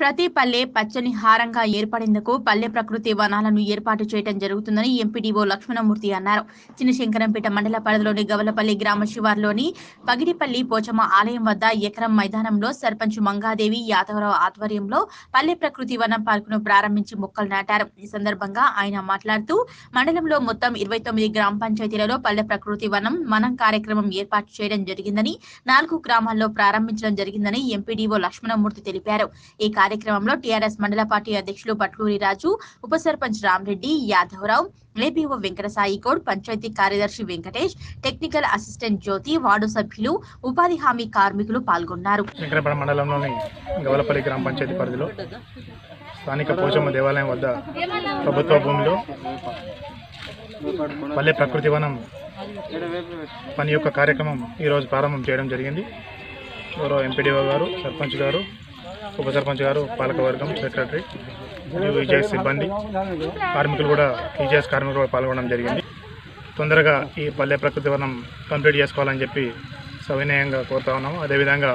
ప్రతి పల్లె పచ్చని హారంగా ఏర్పడేందుకు పల్లె ప్రకృతి వనాలను ఏర్పాటు చేయడం జరుగుతుందని ఎంపీడీఓ లక్ష్మణమూర్తి అన్నారు చిన్నశంకరంపేట మండల పరిధిలోని గవలపల్లి గ్రామ శివార్లోని పగిడిపల్లి పోచమ్మ ఆలయం వద్ద ఎకరం మైదానంలో సర్పంచ్ మంగాదేవి యాదవరావు ఆధ్వర్యంలో పల్లె ప్రకృతి వనం పార్కును ప్రారంభించి మొక్కలు నాటారు ఈ సందర్భంగా ఆయన మాట్లాడుతూ మండలంలో మొత్తం ఇరవై తొమ్మిది గ్రామ పంచాయతీలలో పల్లె ప్రకృతి వనం మనం కార్యక్రమం ఏర్పాటు చేయడం జరిగిందని నాలుగు గ్రామాల్లో ప్రారంభించడం జరిగిందని ఎంపీడీఓ లక్ష్మణమూర్తి తెలిపారు ఈ కార్యక్రమంలో టీఆర్ఎస్ మండల పార్టీ అధ్యక్షులు పట్లూరి రాజు ఉప సర్పంచ్ రామరెడ్డి యాదవరావు ఏపీఓ వెంకట సాయి గౌడ్ పంచాయతీ కార్యదర్శి Venkatesh technical assistant Jyothi ward సభ్యులు ఉపాధి హామీ కార్మికులు పాల్గొన్నారు శంకరపడ మండలంలోని గవలపల్లి గ్రామ పంచాయతీ పరిధిలో స్థానిక పోచమ్మ దేవాలయం వద్ద ప్రభుత్వ భూమిలో పల్లె ప్రకృతి వనం పని యొక్క కార్యక్రమం ఈరోజు ప్రారంభం చేయడం జరిగింది గౌరవ ఎంపీడీఓ గారు సర్పంచ్ గారు ఉప సర్పంచ్ గారు పాలకవర్గం సెక్రటరీ మరియు ఈజేఎస్ సిబ్బంది కార్మికులు కూడా ఈజేఎస్ కార్మికులు కూడా పాల్గొనడం జరిగింది తొందరగా ఈ పల్లె ప్రకృతి వనం కంప్లీట్ చేసుకోవాలని చెప్పి సవినయంగా కోరుతా ఉన్నాము అదేవిధంగా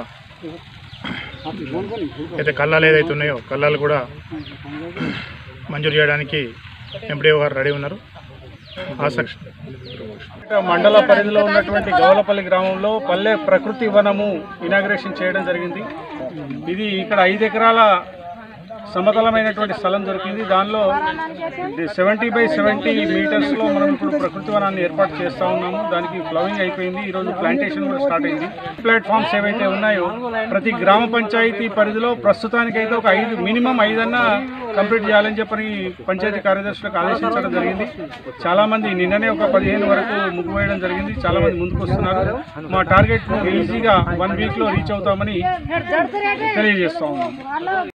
అయితే కళ్ళాలు ఏదైతే ఉన్నాయో కళ్ళాలు కూడా మంజూరు చేయడానికి ఎంపీడీఓ గారు రెడీ ఉన్నారు ఆసక్తి మండల పరిధిలో ఉన్నటువంటి గౌలపల్లి గ్రామంలో పల్లె ప్రకృతి వనము ఇనాగ్రేషన్ చేయడం జరిగింది ఇది ఇక్కడ ఐదు ఎకరాల సమతలమైనటువంటి స్థలం దొరికింది దానిలో సెవెంటీ బై సెవెంటీ మీటర్స్లో మనం ఇప్పుడు ప్రకృతి వనాన్ని ఏర్పాటు చేస్తూ ఉన్నాము దానికి ఫ్లవింగ్ అయిపోయింది ఈరోజు ప్లాంటేషన్ కూడా స్టార్ట్ అయింది ప్లాట్ఫామ్స్ ఏవైతే ఉన్నాయో ప్రతి గ్రామ పంచాయతీ పరిధిలో ప్రస్తుతానికైతే ఒక ఐదు మినిమం ఐదన్నా కంప్లీట్ చేయాలని చెప్పని పంచాయతీ కార్యదర్శులకు ఆదేశించడం జరిగింది చాలా మంది నిన్ననే ఒక పదిహేను వరకు ముగ్గు వేయడం జరిగింది చాలా మంది ముందుకు వస్తున్నారు మా టార్గెట్ ఈజీగా వన్ వీక్ లో రీచ్ అవుతామని తెలియజేస్తా ఉన్నాం